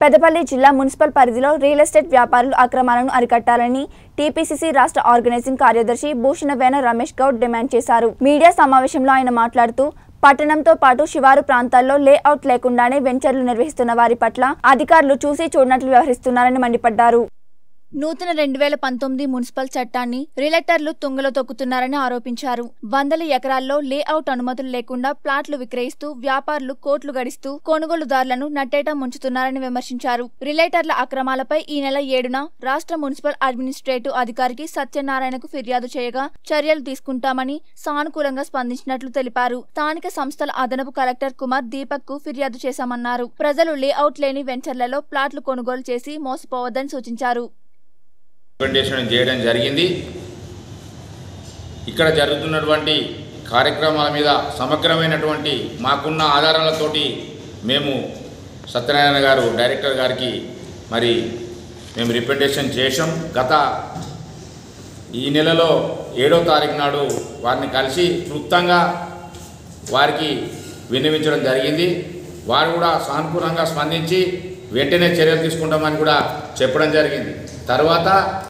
పెదపల్లి జిల్లా మున్సిపల్ పరిధిలో real estate వ్యాపారులు అక్రమాలను అరికట్టాలని టీపీసీసీ రాష్ట్ర ఆర్గనైజింగ్ కార్యదర్శి భూషణవేన రమేష్ గౌడ్ డిమాండ్ చేశారు మీడియా సమావేశంలో ఆయన మాట్లాడుతూ పట్టణంతో పాటు శివారు ప్రాంతాల్లో లేఅవుట్ లేకుండానే వెంచర్లు నిర్వహిస్తున్న వారి పట్ల అధికారులు చూసి చూడనట్లు వ్యవహరిస్తున్నారని మండిపడ్డారు నూతన రెండు వేల పంతొమ్మిది మున్సిపల్ చట్టాన్ని రిలెక్టర్లు తుంగలో తొక్కుతున్నారని ఆరోపించారు వందల ఎకరాల్లో లేఅవుట్ అనుమతులు లేకుండా ప్లాట్లు విక్రయిస్తూ వ్యాపారులు కోట్లు గడిస్తూ కొనుగోలుదారులను నట్టేట ముంచుతున్నారని విమర్శించారు రిలేటర్ల అక్రమాలపై ఈ నెల ఏడున రాష్ట్ర మున్సిపల్ అడ్మినిస్ట్రేటివ్ అధికారికి సత్యనారాయణకు ఫిర్యాదు చేయగా చర్యలు తీసుకుంటామని సానుకూలంగా స్పందించినట్లు తెలిపారు స్థానిక సంస్థల అదనపు కలెక్టర్ కుమార్ దీపక్ కు ఫిర్యాదు చేశామన్నారు ప్రజలు లేఅవుట్ లేని వెంచర్లలో ప్లాట్లు కొనుగోలు చేసి మోసపోవద్దని సూచించారు రికమెండేషన్ చేయడం జరిగింది ఇక్కడ జరుగుతున్నటువంటి కార్యక్రమాల మీద సమగ్రమైనటువంటి మాకున్న ఆధారాలతోటి మేము సత్యనారాయణ గారు డైరెక్టర్ గారికి మరి మేము రిప్రజెంటేషన్ చేసాం గత ఈ నెలలో ఏడో తారీఖు నాడు వారిని కలిసి క్లుప్తంగా వారికి విన్నవించడం జరిగింది వారు కూడా సానుకూలంగా స్పందించి వెంటనే చర్యలు తీసుకుంటామని కూడా చెప్పడం జరిగింది తర్వాత